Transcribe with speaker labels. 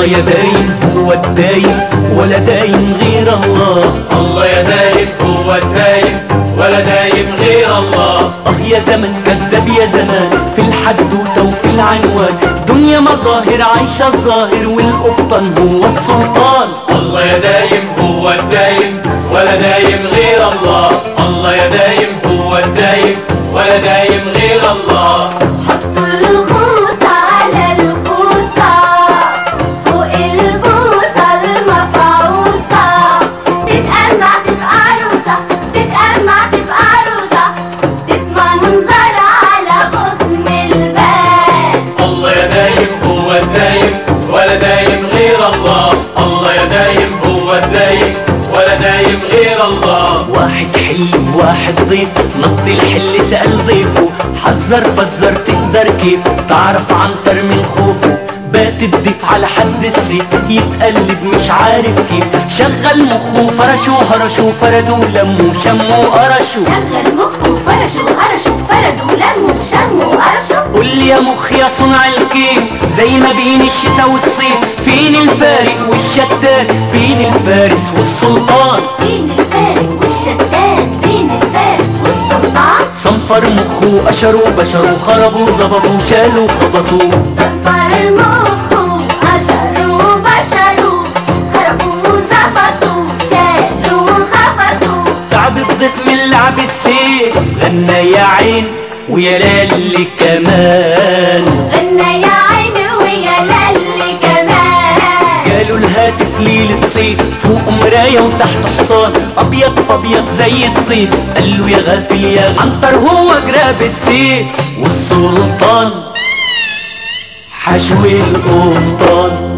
Speaker 1: يا دايم هو الدايم ولا دايم غير الله
Speaker 2: الله يا دايم هو الدايم ولا دايم غير الله
Speaker 1: اه يا زمن كذاب يا زمان في الحدوتة وفي العنوان دنيا مظاهر عايشة الظاهر والقفطان هو السلطان
Speaker 2: الله يا دايم هو الدايم ولا دايم غير الله الله يا دايم هو الدايم ولا دايم غير الله
Speaker 3: حطوا الخوصة على الخوصة فوق البوصة المفعوصة تتأمع تبقى عروسة تتأمع تبقى عروسة تتمنظر على غصن البال
Speaker 2: الله يا دايم هو الدايم ولا دايم غير الله الله يا دايم هو الدايم ولا دايم غير الله
Speaker 1: واحد حل واحد ضيف نط الحل سأل ضيفه حذر فزر تقدر كيف تعرف عنتر من خوفه بات الضيف على حد السيف يتقلب مش عارف كيف شغل مخه فرشه هرشه فردوا لموا شموا قرشوا
Speaker 3: شغل مخه فرشوا هرشوا فردوا لموا شموا قرشوا
Speaker 1: قول لي يا مخ يا صنع الكيف زي ما بين الشتاء والصيف فين الفارق والشتان بين الفارس والسلطان
Speaker 3: بين الفارق والشتان بين الفارس والسلطان
Speaker 1: صنفر مخه قشروا بشروا خربوا ظبطوا شالوا خبطوا
Speaker 3: صنفر مخه قشروا بشروا خربوا زبطوا شالوا خبطوا
Speaker 1: تعب الضيف من لعب السيف غنى يا عين ويا لالي كمان
Speaker 3: غنى يا عيني ويا للي كمان
Speaker 1: قالوا الهاتف ليلة صيف فوق مراية وتحت حصان أبيض فأبيض زي الطيف قال له يا غافل يا عنتر هو جراب السيف والسلطان حشو القفطان